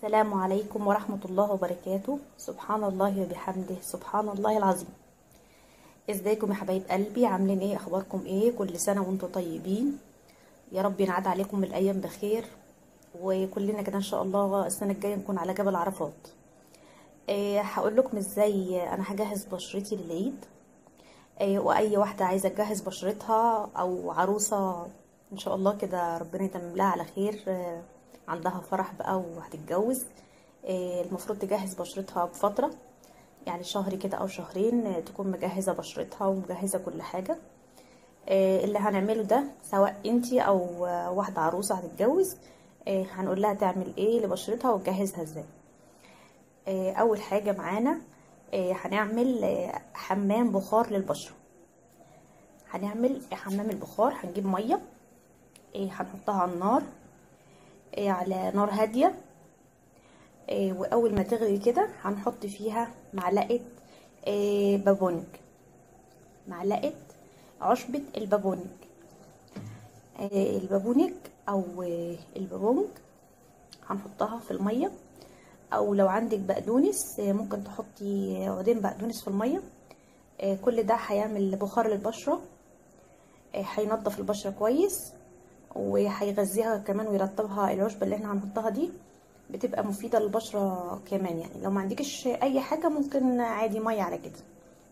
السلام عليكم ورحمة الله وبركاته سبحان الله وبحمده سبحان الله العظيم ازيكم يا حبايب قلبي عاملين ايه اخباركم ايه كل سنة وانتم طيبين يا رب ينعاد عليكم الايام بخير وكلنا كده ان شاء الله السنة الجاية نكون على جبل عرفات إيه هقول لكم ازاي انا هجهز بشرتي للعيد إيه واي واحدة عايزة تجهز بشرتها او عروسة ان شاء الله كده ربنا يتمم لها على خير إيه عندها فرح بقى وهتتجوز إيه المفروض تجهز بشرتها بفترة يعني شهر كده او شهرين تكون مجهزة بشرتها ومجهزة كل حاجة إيه اللي هنعمله ده سواء انتي او واحدة عروسة هتتجوز إيه هنقول لها تعمل ايه لبشرتها وتجهزها ازاي إيه اول حاجة معانا إيه هنعمل إيه حمام بخار للبشرة هنعمل حمام البخار هنجيب مية إيه هنحطها على النار إيه على نار هادية إيه واول ما تغلي كده هنحط فيها معلقة إيه بابونج معلقة عشبة البابونج إيه البابونج او البابونج هنحطها في المية او لو عندك بقدونس ممكن تحطي عودين بقدونس في المية كل ده هيعمل بخار للبشرة هينضف البشرة كويس وهيغذيها كمان ويرطبها العشبة اللي احنا هنحطها دي بتبقى مفيدة للبشرة كمان يعني لو ما عندكش اي حاجة ممكن عادي مية على كده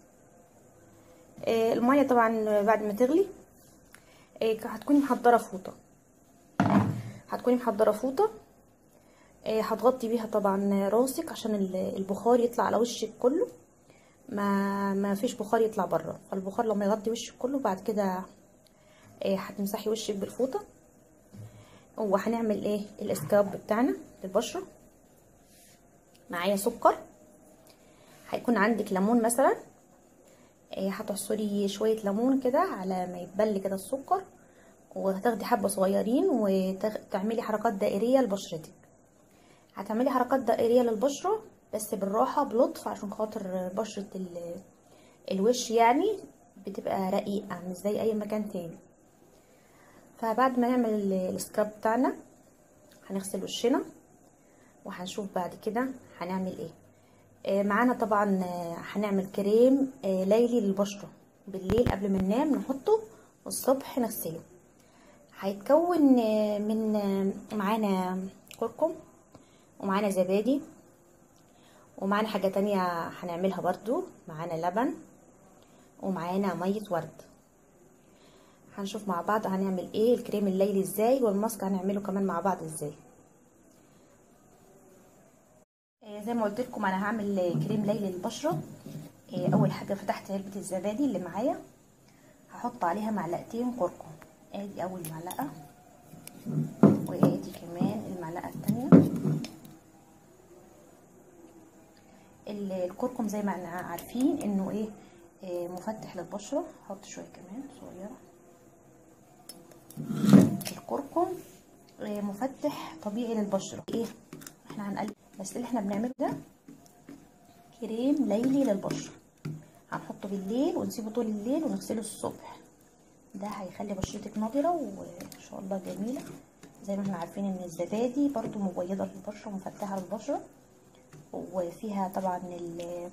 المية طبعا بعد ما تغلي هتكوني محضرة فوطة هتكوني محضرة فوطة هتغطي بيها طبعا راسك عشان البخار يطلع على وشك كله ما ما فيش بخار يطلع بره فالبخار لما يغطي وشك كله بعد كده هتمسحي وشك بالفوطة وهنعمل ايه الاسكراب بتاعنا للبشرة معايا سكر هيكون عندك ليمون مثلا هتعصري شوية ليمون كده على ما يتبل كده السكر وهتاخدي حبة صغيرين وتعملي حركات دائرية لبشرتك هتعملي حركات دائرية للبشرة بس بالراحة بلطف عشان خاطر بشرة الوش يعني بتبقى رقيقة مش زي اي مكان تاني فبعد ما نعمل السكراب بتاعنا هنغسل وشنا وهنشوف بعد كده هنعمل ايه آه معانا طبعا هنعمل كريم آه ليلي للبشرة بالليل قبل ما ننام نحطه والصبح نغسله هيتكون آه من معانا كركم ومعانا زبادي ومعانا حاجة تانية هنعملها برضو معانا لبن ومعانا مية ورد هنشوف مع بعض هنعمل ايه الكريم الليلي ازاي والماسك هنعمله كمان مع بعض ازاي آه زي ما قلت لكم انا هعمل كريم ليلي للبشره آه اول حاجه فتحت علبه الزبادي اللي معايا هحط عليها معلقتين كركم ادي اول معلقه وادي كمان المعلقه الثانيه الكركم زي ما احنا عارفين انه ايه آه مفتح للبشره هحط شويه كمان صغيره الكركم مفتح طبيعي للبشره ايه احنا هنقلب بس اللي احنا بنعمله ده كريم ليلي للبشره هنحطه بالليل ونسيبه طول الليل ونغسله الصبح ده هيخلي بشرتك نضره وان شاء الله جميله زي ما احنا عارفين ان الزبادي برضو مبيضه للبشره ومفتحه للبشره وفيها طبعا ال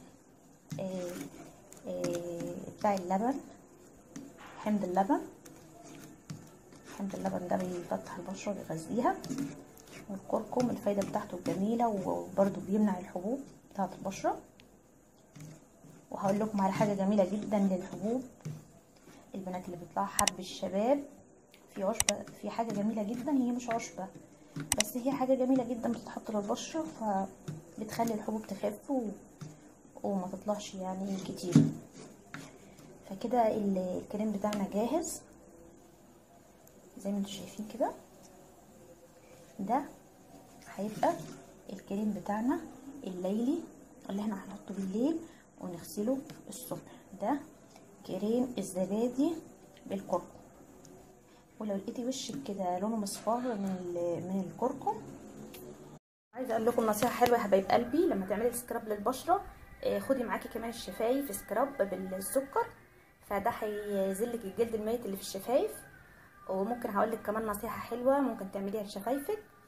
بتاع اللبن حمض اللبن حمض اللبن ده بيفتح البشرة بيغذيها والكركم الفايدة بتاعته جميلة وبرده بيمنع الحبوب بتاعة البشرة وهقول لكم على حاجة جميلة جدا للحبوب البنات اللي بيطلعوا حب الشباب في عشبة في حاجة جميلة جدا هي مش عشبة بس هي حاجة جميلة جدا بتتحط للبشرة فبتخلي الحبوب تخف و... وما تطلعش يعني كتير فكده الكريم بتاعنا جاهز زي ما انتم شايفين كده ده هيبقى الكريم بتاعنا الليلي اللي احنا هنحطه بالليل ونغسله الصبح ده كريم الزبادي بالكركم ولو لقيتي وشك كده لونه مصفار من من الكركم عايزه اقول لكم نصيحه حلوه يا حبايب قلبي لما تعملي سكراب للبشره خدي معاكي كمان الشفايف سكراب بالسكر فده هيزلك الجلد الميت اللي في الشفايف وممكن هقول لك كمان نصيحه حلوه ممكن تعمليها لشفايفك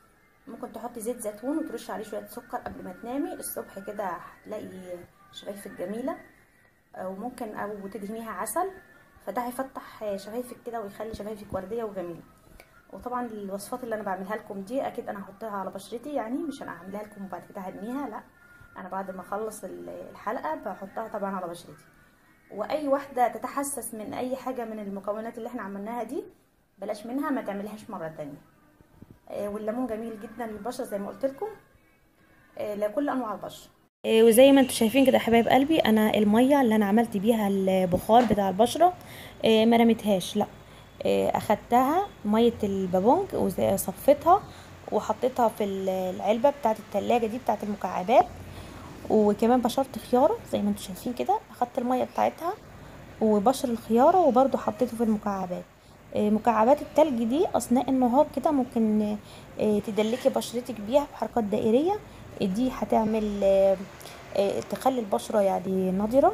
ممكن تحطي زيت زيتون وترشي عليه شويه سكر قبل ما تنامي الصبح كده هتلاقي شفايفك جميله وممكن او تدهنيها عسل فده هيفتح شفايفك كده ويخلي شفايفك ورديه وجميله وطبعا الوصفات اللي انا بعملها لكم دي اكيد انا هحطها على بشرتي يعني مش انا هعملها لكم وبعد كده هرميها لا انا بعد ما اخلص الحلقه بحطها طبعا على بشرتي واي واحده تتحسس من اي حاجه من المكونات اللي احنا عملناها دي بلاش منها ما تعمليهاش مره تانية والليمون جميل جدا للبشره زي ما قلت لكم لكل انواع البشره وزي ما انتم شايفين كده يا حبايب قلبي انا الميه اللي انا عملت بيها البخار بتاع البشره ما رميتهاش لا اخدتها ميه البابونج وصفيتها وحطيتها في العلبه بتاعه التلاجة دي بتاعه المكعبات وكمان بشرت خياره زي ما انتم شايفين كده اخدت الميه بتاعتها وبشر الخياره وبرده حطيته في المكعبات مكعبات التلج دي اثناء النهار كده ممكن تدلكي بشرتك بيها بحركات دائريه دي هتعمل تخلي البشره يعني نضره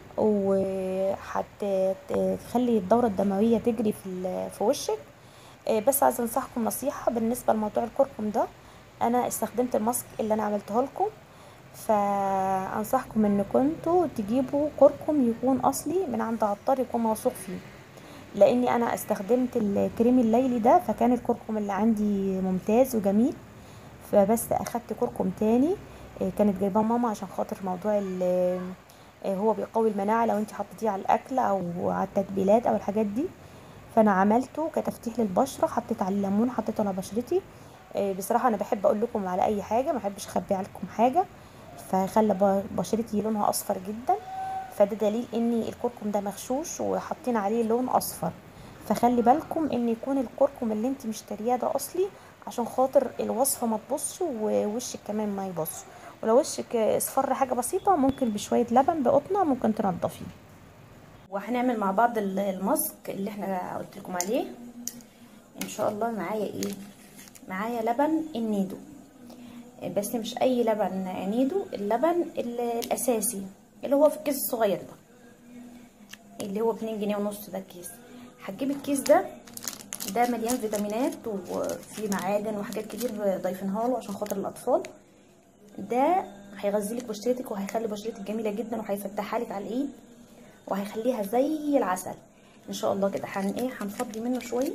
وهتخلي الدوره الدمويه تجري في في وشك بس عايزه انصحكم نصيحه بالنسبه لموضوع الكركم ده انا استخدمت الماسك اللي انا عملته لكم فانصحكم ان كنتوا تجيبوا كركم يكون اصلي من عند عطار يكون موثوق فيه لاني انا استخدمت الكريم الليلي ده فكان الكركم اللي عندي ممتاز وجميل فبس اخدت كركم تاني كانت جايباه ماما عشان خاطر موضوع هو بيقوي المناعه لو انت حطيتيه على الاكل او على التتبيلات او الحاجات دي فانا عملته كتفتيح للبشره حطيت عليه ليمون حطيته على بشرتي بصراحه انا بحب اقول لكم على اي حاجه ما بحبش اخبي عليكم حاجه فخلى بشرتي لونها اصفر جدا فده دليل ان الكركم ده مغشوش وحاطين عليه لون اصفر فخلي بالكم ان يكون الكركم اللي انت مشترياه ده اصلي عشان خاطر الوصفه ما تبصش ووشك كمان ما يبص ولو وشك اصفر حاجه بسيطه ممكن بشويه لبن بقطنه ممكن تنضفيه وهنعمل مع بعض الماسك اللي احنا قلت لكم عليه ان شاء الله معايا ايه معايا لبن النيدو بس مش اي لبن نيدو اللبن الاساسي اللي هو في الكيس الصغير ده اللي هو باتنين جنيه ونص ده الكيس هتجيب الكيس ده ده مليان فيتامينات وفيه معادن وحاجات كتير ضايفينها له عشان خاطر الاطفال ده هيغذيلك بشرتك وهيخلي بشرتك جميله جدا وهيفتحها لك على الايد وهيخليها زي العسل ان شاء الله كده هن ايه هنفضي منه شويه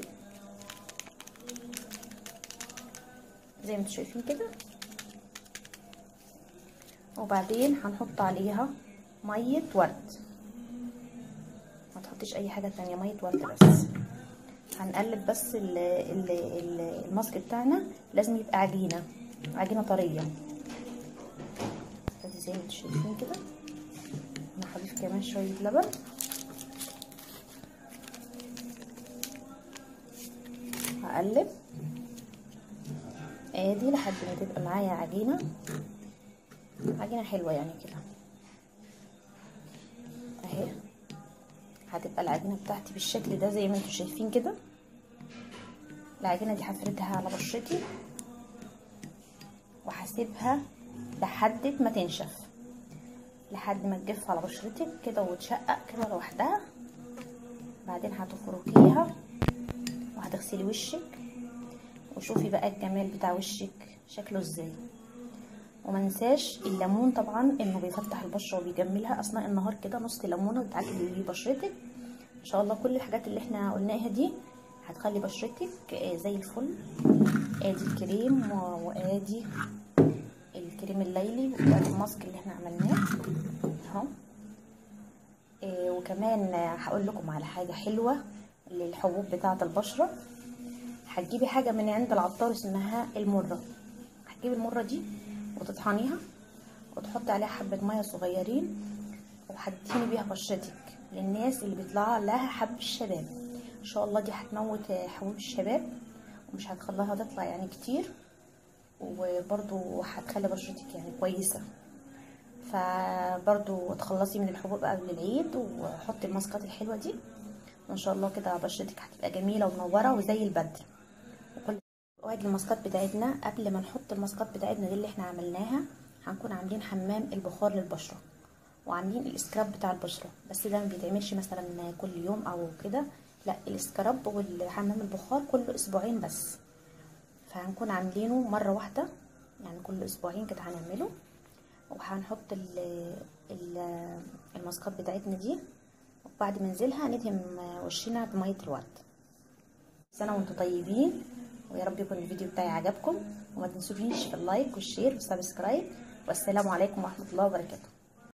زي ما انتم شايفين كده وبعدين هنحط عليها ميه ورد ما تحطيش اي حاجه تانية ميه ورد بس هنقلب بس ال ال ال الماسك بتاعنا لازم يبقى عجينه عجينه طريه زي ما انتم شايفين كده انا هضيف كمان شويه لبن هقلب ادي لحد ما تبقى معايا عجينه عجينه حلوه يعني كده اهي هتبقى العجينه بتاعتي بالشكل ده زي ما انتم شايفين كده العجينه دي هفردها على بشرتي وهسيبها لحد ما تنشف لحد ما تجف على بشرتك كده وتشقق كده لوحدها بعدين هتفركيها وهتغسلي وشك وشوفي بقى الجمال بتاع وشك شكله ازاي ومنساش الليمون طبعا انه بيفتح البشره وبيجملها اثناء النهار كده نص ليمونه بتعدي بيه بشرتك ان شاء الله كل الحاجات اللي احنا قلناها دي هتخلي بشرتك زي الفل ادي الكريم وادي الكريم الليلي وادي الماسك اللي احنا عملناه اهو إيه وكمان هقول لكم على حاجه حلوه للحبوب بتاعه البشره هتجيبي حاجه من عند العطار اسمها المره هتجيبي المره دي وتطحنيها وتحطي عليها حبه ميه صغيرين وهتدهني بيها بشرتك للناس اللي بيطلع لها حب الشباب ان شاء الله دي هتموت حبوب الشباب ومش هتخليها تطلع يعني كتير وبرضو هتخلي بشرتك يعني كويسه فبرضو تخلصي من الحبوب قبل العيد وحطي الماسكات الحلوه دي وان شاء الله كده بشرتك هتبقى جميله ومنوره وزي البدر وكل قواعد الماسكات بتاعتنا قبل ما نحط الماسكات بتاعتنا دي اللي احنا عملناها هنكون عاملين حمام البخار للبشره وعاملين الاسكراب بتاع البشره بس ده ما بيتعملش مثلا كل يوم او كده لا الاسكراب والحمام البخار كل اسبوعين بس فهنكون عاملينه مره واحده يعني كل اسبوعين كده هنعمله وهنحط ال ال الماسكات بتاعتنا دي وبعد ما ننزلها ندهن وشنا بميه الورد سنه وانتم طيبين ويا رب يكون الفيديو بتاعي عجبكم وما تنسونيش في اللايك والشير والسبسكرايب والسلام عليكم ورحمه الله وبركاته